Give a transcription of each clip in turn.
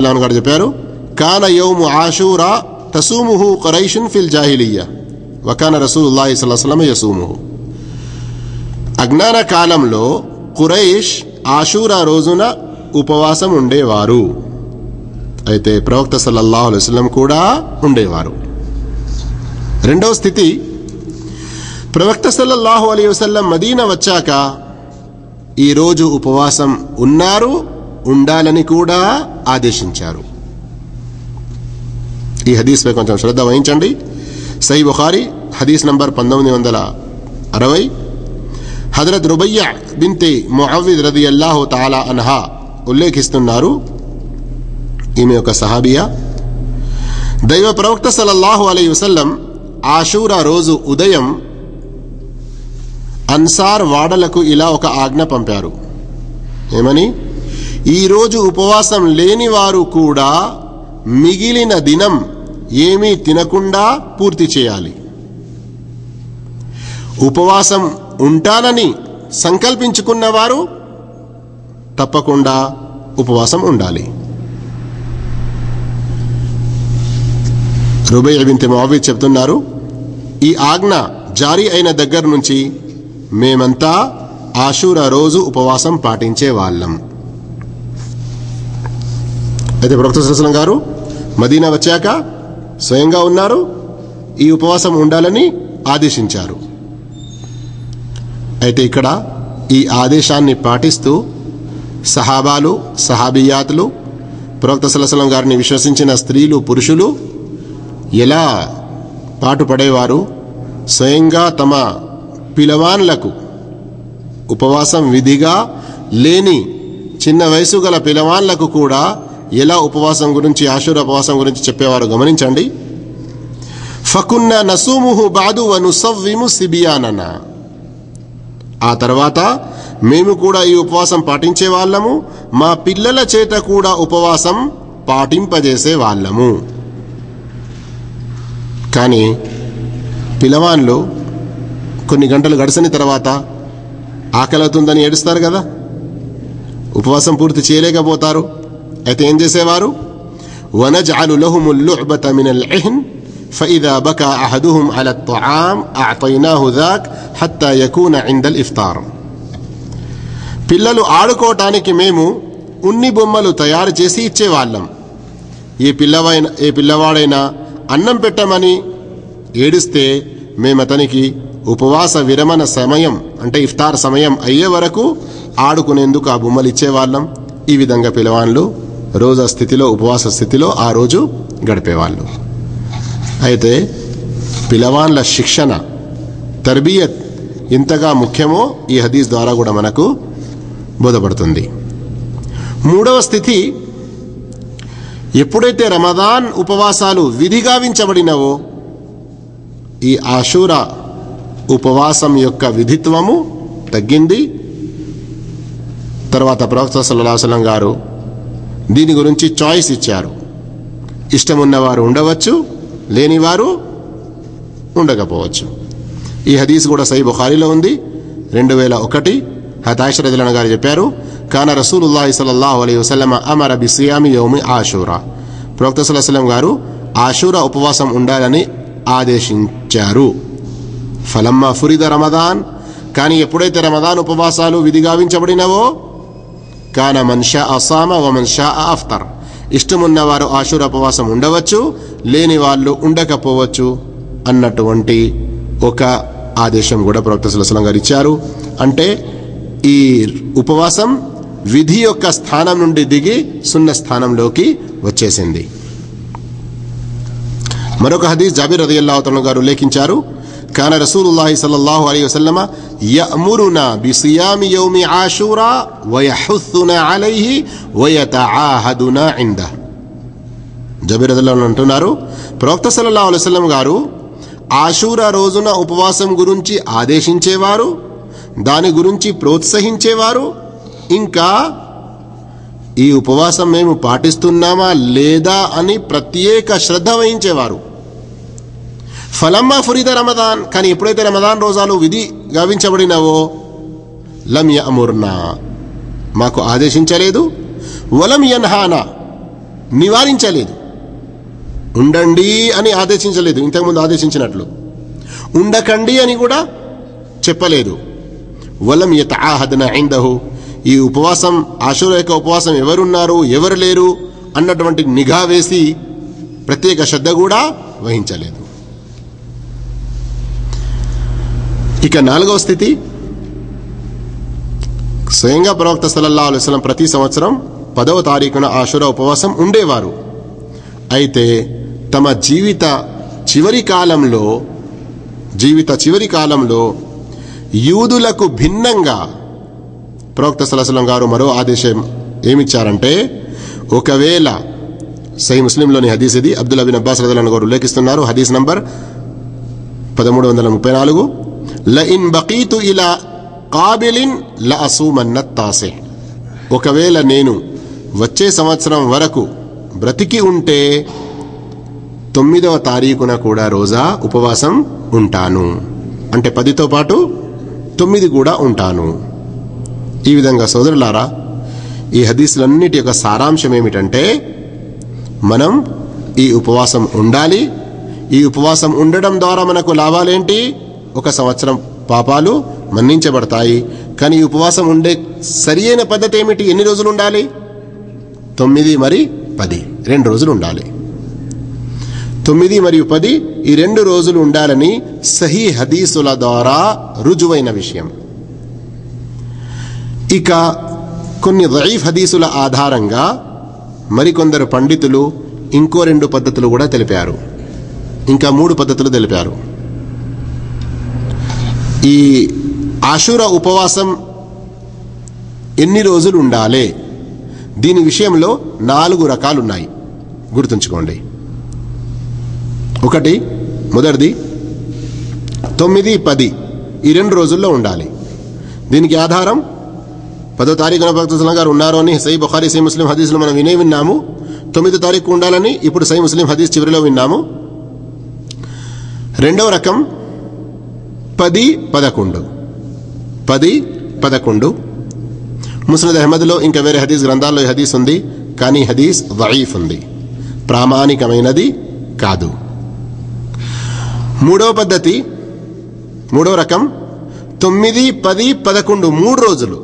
గారు చెప్పారు కాన యౌము ఆషూరా తసూముహు ఖరైషున్ ఫిల్ జాహిలియ్య వకాన రసూలుల్లాహి సల్లాహం యసూముహు అజ్ఞాన కాలంలో ఖురైష్ ఆషూరా రోజున ఉపవాసం ఉండేవారు అయితే ప్రవక్త సల్లల్లాహు అలైహి వసల్లం కూడా ఉండేవారు రెండవ స్థితి ప్రవక్త సల్లల్లాహు అలైహి వసల్లం మదీనా వచ్చాక ఈరోజు ఉపవాసం ఉన్నారు ఉండాలని కూడా ఆదేశించారు ఈ హదీస్పై కొంచెం శ్రద్ధ వహించండి సై బుఖారి హదీస్ నంబర్ పంతొమ్మిది వందల అరవై హజరత్ రుబయ్య బింతి ముఅవిద్ రది అల్లాహు తాలా అన్హా ఉల్లేఖిస్తున్నారు ఈమె యొక్క సహాబియా దైవ ప్రవక్త సల్లల్లాహు అలై వసల్లం ఆషూరా రోజు ఉదయం అన్సార్ వాడలకు ఇలా ఒక ఆజ్ఞ పంపారు ఏమని ఈరోజు ఉపవాసం లేని వారు కూడా మిగిలిన దినం ఏమీ తినకుండా పూర్తి చేయాలి ఉపవాసం ఉంటానని సంకల్పించుకున్నవారు తప్పకుండా ఉపవాసం ఉండాలి రుబై బింతి మావీద్ చెప్తున్నారు ఈ ఆజ్ఞ జారీ అయిన దగ్గర నుంచి మేమంతా ఆషూరా రోజు ఉపవాసం పాటించే వాళ్ళం అయితే ప్రవక్త సరసలం గారు మదీనా వచ్చాక స్వయంగా ఉన్నారు ఈ ఉపవాసం ఉండాలని ఆదేశించారు అయితే ఇక్కడ ఈ ఆదేశాన్ని పాటిస్తూ సహాబాలు సహాబియాతులు ప్రవక్త సలసలం గారిని విశ్వసించిన స్త్రీలు పురుషులు ఎలా పాటుపడేవారు స్వయంగా తమ పిలవాన్లకు ఉపవాసం విధిగా లేని చిన్న వయసు గల పిలవాన్లకు కూడా ఎలా ఉపవాసం గురించి ఆశూర ఉపవాసం గురించి చెప్పేవారు గమనించండి ఫకున్న నసూముహు బాదు వనుసవ్విము సిబియానన ఆ తర్వాత మేము కూడా ఈ ఉపవాసం పాటించే వాళ్ళము మా పిల్లల చేత కూడా ఉపవాసం పాటింపజేసే వాళ్ళము కానీ పిలవాన్లు కొన్ని గంటలు గడిచిన తర్వాత ఆకలవుతుందని ఏడుస్తారు కదా ఉపవాసం పూర్తి చేయలేకపోతారు అయితే ఏం చేసేవారు వనజాలు లహుముల్ లుዕబత మినల్ ఇహ్న్ فإذا بكى أحدهم على الطعام أعطيناه ذاك حتى يكون عند الإفطار పిల్లలు ఆడుకోవటానికి మేము ఉన్ని బొమ్మలు తయారు చేసి ఇచ్చేవాళ్ళం ఏ పిల్లవైన ఏ పిల్లవాడైనా అన్నం పెట్టమని ఏడిస్తే మేము అతనికి ఉపవాస విరమణ సమయం అంటే ఇఫ్తార్ సమయం అయ్యే వరకు ఆడుకునేందుకు ఆ బొమ్మలు ఇచ్చేవాళ్ళం ఈ విధంగా పిలవాన్లు రోజా స్థితిలో ఉపవాస స్థితిలో ఆ రోజు గడిపేవాళ్ళు అయితే పిలవాన్ల శిక్షణ తర్బియత్ ఎంతగా ముఖ్యమో ఈ హదీస్ ద్వారా కూడా మనకు బోధపడుతుంది మూడవ స్థితి ఎప్పుడైతే రమదాన్ ఉపవాసాలు విధిగావించబడినవో ఈ ఆషూరా ఉపవాసం యొక్క విధిత్వము తగ్గింది తర్వాత ప్రవక్త సల్లాహం గారు దీని గురించి చాయిస్ ఇచ్చారు ఇష్టం ఉన్నవారు ఉండవచ్చు లేనివారు ఉండకపోవచ్చు ఈ హదీస్ కూడా సై బుఖారీలో ఉంది రెండు వేల ఒకటి హతాయిషరదిలన గారు చెప్పారు కాన రసూలుల్లాహి సల్లల్లాహు అలైహి వసల్లమ అమర బి సియామి యౌమి ఆషూరా ప్రవక్త సల్లాహం గారు ఆషూరా ఉపవాసం ఉండాలని ఆదేశించారు ఫలమ్మ ఫురిద రమదాన్ కానీ ఎప్పుడైతే రమదాన్ ఉపవాసాలు విధిగావించబడినవో కాన మన్షా అసామ వ మన్షా అఫ్తర్ ఇష్టమున్నవారు ఆశూర ఉపవాసం ఉండవచ్చు లేని వాళ్ళు ఉండకపోవచ్చు అన్నటువంటి ఒక ఆదేశం కూడా ప్రవక్త సులసలం గారు ఇచ్చారు అంటే ఈ ఉపవాసం విధి యొక్క స్థానం నుండి దిగి సున్న స్థానంలోకి వచ్చేసింది మరొక హదీస్ జాబిర్ రదియల్లాహు గారు ఉల్లేఖించారు కాన రసూలుల్లాహి సల్లల్లాహు అలైహి వసల్లమ యఅమురునా బిసియామి యౌమి ఆషూరా వయహుస్సునా అలైహి వయతఆహదునా ఇంద జబీర్ రదియల్లాహు అంటున్నారు ప్రవక్త సల్లల్లాహు అలైహి వసల్లం గారు ఆషూరా రోజున ఉపవాసం గురించి ఆదేశించేవారు దాని గురించి ప్రోత్సహించేవారు ఇంకా ఈ ఉపవాసం మేము పాటిస్తున్నామా లేదా అని ప్రత్యేక శ్రద్ధ వహించేవారు ఫలమ్మా ఫురిద రమదాన్ కానీ ఎప్పుడైతే రమదాన్ రోజాలు విధి గావించబడినవో లం యఅముర్నా మాకు ఆదేశించలేదు వలం యన్హానా నివారించలేదు ఉండండి అని ఆదేశించలేదు ఇంతకుముందు ఆదేశించినట్లు ఉండకండి అని కూడా చెప్పలేదు వలం యతఆహదన ఇందహు ఈ ఉపవాసం ఆశుర యొక్క ఉపవాసం ఎవరున్నారు ఎవరు లేరు అన్నటువంటి నిఘా వేసి ప్రత్యేక శ్రద్ధ కూడా వహించలేదు ఇక నాలుగవ స్థితి స్వయంగా ప్రవక్త సల్లల్లాహు అలైహి వసల్లం ప్రతి సంవత్సరం పదవ తారీఖున ఆశుర ఉపవాసం ఉండేవారు అయితే తమ జీవిత చివరి కాలంలో జీవిత చివరి కాలంలో యూదులకు భిన్నంగా ప్రవక్త సలసలం గారు మరో ఆదేశం ఏమిచ్చారంటే ఒకవేళ సై ముస్లింలోని హదీస్ ఇది అబ్దుల్ అబిన్ అబ్బాస్ రజలను గారు ఉల్లేఖిస్తున్నారు హదీస్ నంబర్ పదమూడు వందల ముప్పై నాలుగు లఇన్ బకీతు ఇలా కాబిలిన్ ల అసూమన్న తాసే ఒకవేళ నేను వచ్చే సంవత్సరం వరకు బ్రతికి ఉంటే తొమ్మిదవ తారీఖున కూడా రోజా ఉపవాసం ఉంటాను అంటే పదితో పాటు తొమ్మిది కూడా ఉంటాను ఈ విధంగా సోదరులారా ఈ హదీసులన్నిటి యొక్క సారాంశం ఏమిటంటే మనం ఈ ఉపవాసం ఉండాలి ఈ ఉపవాసం ఉండడం ద్వారా మనకు లాభాలేంటి ఒక సంవత్సరం పాపాలు మన్నించబడతాయి కానీ ఈ ఉపవాసం ఉండే సరి అయిన పద్ధతి ఏమిటి ఎన్ని రోజులు ఉండాలి తొమ్మిది మరి పది రెండు రోజులు ఉండాలి తొమ్మిది మరియు పది ఈ రెండు రోజులు ఉండాలని సహీ హదీసుల ద్వారా రుజువైన విషయం ఇక కొన్ని దయీఫ్ హదీసుల ఆధారంగా మరికొందరు పండితులు ఇంకో రెండు పద్ధతులు కూడా తెలిపారు ఇంకా మూడు పద్ధతులు తెలిపారు ఈ ఆశుర ఉపవాసం ఎన్ని రోజులు ఉండాలి దీని విషయంలో నాలుగు రకాలున్నాయి గుర్తుంచుకోండి ఒకటి మొదటిది తొమ్మిది పది ఈ రెండు రోజుల్లో ఉండాలి దీనికి ఆధారం పదో తారీఖున భక్తుల గారు ఉన్నారు అని సై బుఖారీ సై ముస్లిం హదీస్లో మనం వినే విన్నాము తొమ్మిదో తారీఖు ఉండాలని ఇప్పుడు సై ముస్లిం హదీస్ చివరిలో విన్నాము రెండవ రకం పది పదకొండు పది పదకొండు ముస్నద్ అహ్మద్లో ఇంకా వేరే హదీస్ గ్రంథాల్లో ఈ హదీస్ ఉంది కానీ హదీస్ వయీఫ్ ఉంది ప్రామాణికమైనది కాదు మూడవ పద్ధతి మూడవ రకం తొమ్మిది పది పదకొండు మూడు రోజులు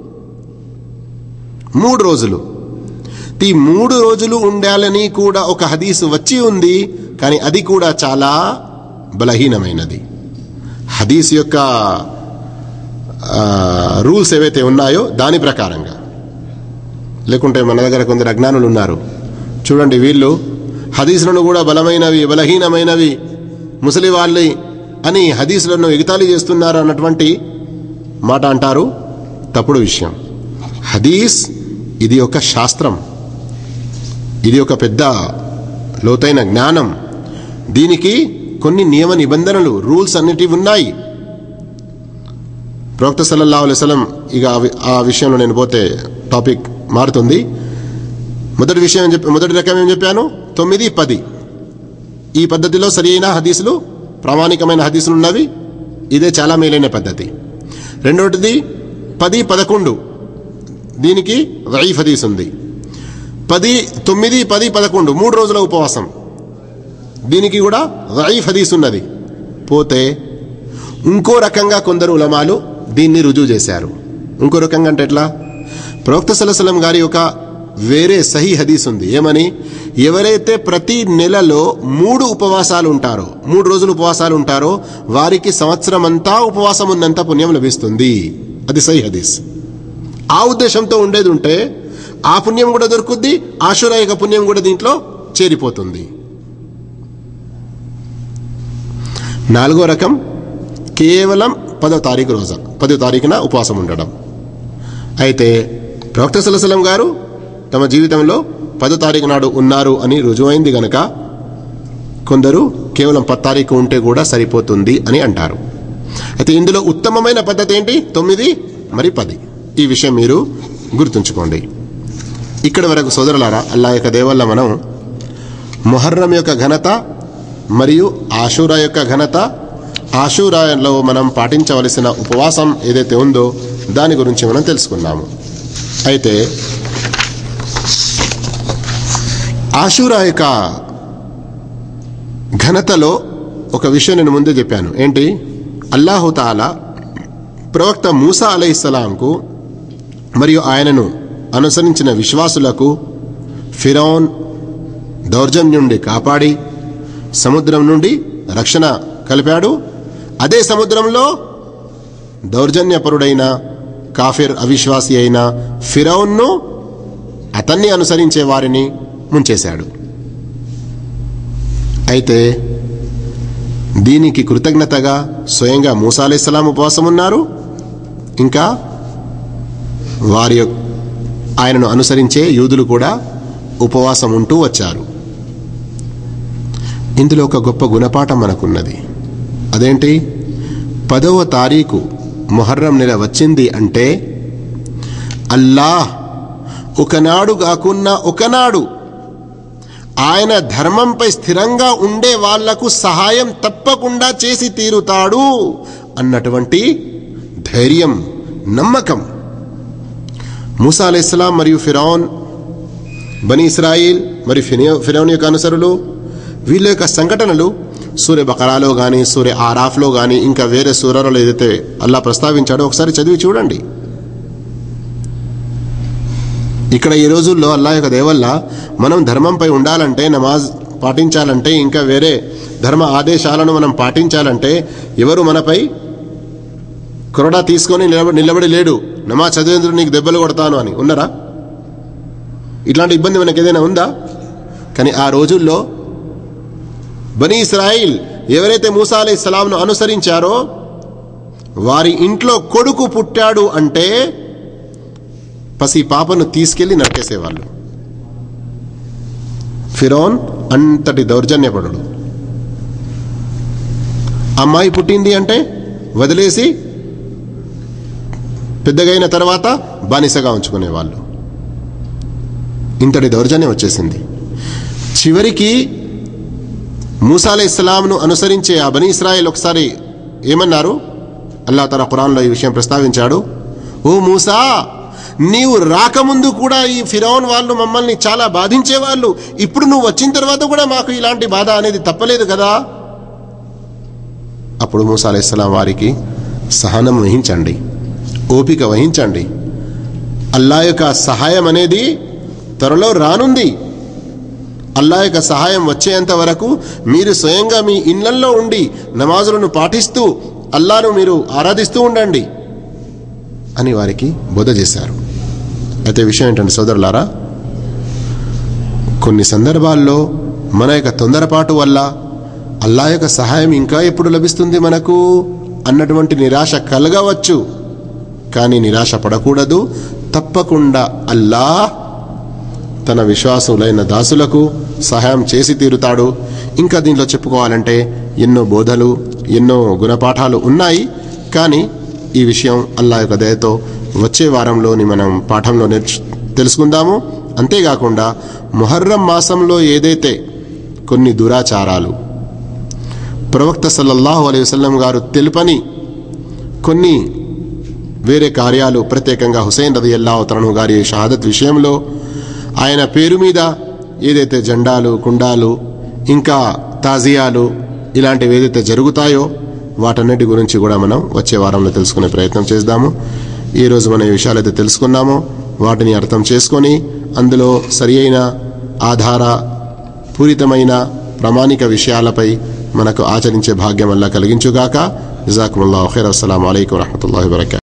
మూడు రోజులు ఈ మూడు రోజులు ఉండాలని కూడా ఒక హదీసు వచ్చి ఉంది కానీ అది కూడా చాలా బలహీనమైనది హదీస్ యొక్క ఆ, రూల్స్ ఏవైతే ఉన్నాయో దాని ప్రకారంగా లేకుంటే మన దగ్గర కొందరు అజ్ఞానులు ఉన్నారు చూడండి వీళ్ళు హదీసులను కూడా బలమైనవి బలహీనమైనవి ముసలి వాళ్ళి అని హదీసులను ఎగతాళి చేస్తున్నారు అన్నటువంటి మాట అంటారు తప్పుడు విషయం హదీస్ ఇది ఒక శాస్త్రం ఇది ఒక పెద్ద లోతైన జ్ఞానం దీనికి కొన్ని నియమ నిబంధనలు రూల్స్ అన్నిటివి ఉన్నాయి ప్రవక్త సల్లల్లాహు అలైహి వసల్లం ఇక ఆ వి- ఆ విషయంలో నేను పోతే టాపిక్ మారుతుంది మొదటి విషయం ఏం చెప్పి మొదటి రకం ఏం చెప్పాను తొమ్మిది పది ఈ పద్ధతిలో సరి అయిన హదీసులు ప్రామాణికమైన హదీసులు ఉన్నవి ఇదే చాలా మేలైన పద్ధతి రెండవది పది పదకొండు దీనికి వైఫ్ హదీస్ ఉంది పది తొమ్మిది పది పదకొండు మూడు రోజుల ఉపవాసం దీనికి కూడా వైఫ్ హదీస్ ఉన్నది పోతే ఇంకో రకంగా కొందరు ఉలమాలు దీన్ని రుజువు చేశారు ఇంకో రకంగా అంటే ఎట్లా ప్రవక్త సలసలం గారి ఒక వేరే సహీ హదీస్ ఉంది ఏమని ఎవరైతే ప్రతి నెలలో మూడు ఉపవాసాలు ఉంటారో మూడు రోజులు ఉపవాసాలు ఉంటారో వారికి సంవత్సరం అంతా ఉపవాసం ఉన్నంత పుణ్యం లభిస్తుంది అది సహీ హదీస్ ఆ ఉద్దేశంతో ఉండేది ఉంటే ఆ పుణ్యం కూడా దొరుకుద్ది ఆశురా యొక్క పుణ్యం కూడా దీంట్లో చేరిపోతుంది నాలుగో రకం కేవలం పదో తారీఖు రోజు పదో తారీఖున ఉపవాసం ఉండడం అయితే ప్రవక్త సలసలం గారు తమ జీవితంలో పదో తారీఖు నాడు ఉన్నారు అని రుజువైంది గనక కొందరు కేవలం పది తారీఖు ఉంటే కూడా సరిపోతుంది అని అంటారు అయితే ఇందులో ఉత్తమమైన పద్ధతి ఏంటి తొమ్మిది మరి పది ఈ విషయం మీరు గుర్తుంచుకోండి ఇక్కడి వరకు సోదరులారా అల్లా యొక్క దేవల్ల మనం మొహర్రం యొక్క ఘనత మరియు ఆషూరా యొక్క ఘనత ఆషూరాలో మనం పాటించవలసిన ఉపవాసం ఏదైతే ఉందో దాని గురించి మనం తెలుసుకున్నాము అయితే ఆషూరా యొక్క ఘనతలో ఒక విషయం నేను ముందే చెప్పాను ఏంటి అల్లాహుతాలా ప్రవక్త మూసా అలైహిస్సలాంకు మరియు ఆయనను అనుసరించిన విశ్వాసులకు ఫిరౌన్ దౌర్జన్యం నుండి కాపాడి సముద్రం నుండి రక్షణ కలిపాడు అదే సముద్రంలో దౌర్జన్యపరుడైన కాఫిర్ అవిశ్వాసి అయిన ఫిరౌన్ను అతన్ని అనుసరించే వారిని ముంచేశాడు అయితే దీనికి కృతజ్ఞతగా స్వయంగా మూసా అలైహిస్సలాం ఉపవాసం ఉన్నారు ఇంకా వారి యొక్క- ఆయనను అనుసరించే యూదులు కూడా ఉపవాసం ఉంటూ వచ్చారు ఇందులో ఒక గొప్ప గుణపాఠం మనకున్నది అదేంటి పదవ తారీఖు మొహర్రం నెల వచ్చింది అంటే అల్లాహ్ ఒకనాడు కాకున్నా ఒకనాడు ఆయన ధర్మంపై స్థిరంగా ఉండే వాళ్లకు సహాయం తప్పకుండా చేసి తీరుతాడు అన్నటువంటి ధైర్యం నమ్మకం మూసా అలైహిస్సలాం మరియు ఫిరౌన్ బని ఇస్రాయిల్ మరియు ఫినియో- ఫిరౌన్ యొక్క అనుసరులు వీళ్ళ యొక్క సంఘటనలు సూర్య బకరాలో కానీ సూర్య ఆరాఫ్లో కానీ ఇంకా వేరే సూరాలలో ఏదైతే అల్లా ప్రస్తావించాడో ఒకసారి చదివి చూడండి ఇక్కడ ఈ రోజుల్లో అల్లా యొక్క దేవల్ల మనం ధర్మంపై ఉండాలంటే నమాజ్ పాటించాలంటే ఇంకా వేరే ధర్మ ఆదేశాలను మనం పాటించాలంటే ఎవరు మనపై కొరడా తీసుకొని నిలబడి నిలబడి లేడు నమాజ్ చదివేందుకు నీకు దెబ్బలు కొడతాను అని ఉన్నారా ఇట్లాంటి ఇబ్బంది మనకి ఏదైనా ఉందా కానీ ఆ రోజుల్లో బనీ ఇస్రాయిల్ ఎవరైతే మూసా అలీ ఇస్లాంను అనుసరించారో వారి ఇంట్లో కొడుకు పుట్టాడు అంటే పసి పాపను తీసుకెళ్లి నరికేసేవాళ్ళు ఫిరోన్ అంతటి దౌర్జన్యపడు అమ్మాయి పుట్టింది అంటే వదిలేసి పెద్దగైన తర్వాత బానిసగా ఉంచుకునేవాళ్ళు ఇంతటి దౌర్జన్యం వచ్చేసింది చివరికి మూసా అలై ఇస్లాంను అనుసరించే ఆ బనీ ఇస్రాయిల్ ఒకసారి ఏమన్నారు అల్లా తన ఖురాన్లో ఈ విషయం ప్రస్తావించాడు ఓ మూసా నీవు రాకముందు కూడా ఈ ఫిరౌన్ వాళ్ళు మమ్మల్ని చాలా బాధించేవాళ్ళు ఇప్పుడు నువ్వు వచ్చిన తర్వాత కూడా మాకు ఇలాంటి బాధ అనేది తప్పలేదు కదా అప్పుడు మూసా అలైహిస్సలాం వారికి సహనం వహించండి ఓపిక వహించండి అల్లా యొక్క సహాయం అనేది త్వరలో రానుంది అల్లా యొక్క సహాయం వచ్చేంత వరకు మీరు స్వయంగా మీ ఇళ్లల్లో ఉండి నమాజులను పాటిస్తూ అల్లాను మీరు ఆరాధిస్తూ ఉండండి అని వారికి బోధ చేశారు అయితే విషయం ఏంటంటే సోదరులారా కొన్ని సందర్భాల్లో మన యొక్క తొందరపాటు వల్ల అల్లా యొక్క సహాయం ఇంకా ఎప్పుడు లభిస్తుంది మనకు అన్నటువంటి నిరాశ కలగవచ్చు కానీ నిరాశ పడకూడదు తప్పకుండా అల్లా తన విశ్వాసులైన దాసులకు సహాయం చేసి తీరుతాడు ఇంకా దీనిలో చెప్పుకోవాలంటే ఎన్నో బోధలు ఎన్నో గుణపాఠాలు ఉన్నాయి కానీ ఈ విషయం అల్లా యొక్క దయతో వచ్చే వారంలోని మనం పాఠంలో నేర్చు తెలుసుకుందాము అంతేకాకుండా మొహర్రం మాసంలో ఏదైతే కొన్ని దురాచారాలు ప్రవక్త సల్లల్లాహు అలైహి వసల్లం గారు తెలుపని కొన్ని వేరే కార్యాలు ప్రత్యేకంగా హుసేన్ రది అల్లాహతను గారి షహాదత్ విషయంలో ఆయన పేరు మీద ఏదైతే జెండాలు కుండాలు ఇంకా తాజియాలు ఇలాంటివి ఏదైతే జరుగుతాయో వాటన్నిటి గురించి కూడా మనం వచ్చే వారంలో తెలుసుకునే ప్రయత్నం చేద్దాము ఈరోజు మనం ఈ విషయాలు అయితే తెలుసుకున్నామో వాటిని అర్థం చేసుకొని అందులో సరి అయిన ఆధార పూరితమైన ప్రామాణిక విషయాలపై మనకు ఆచరించే భాగ్యం వల్ల కలిగించుగాక జజాకుముల్లా ఖైర్ అస్సలం అయికం వరహమూల వరకాతు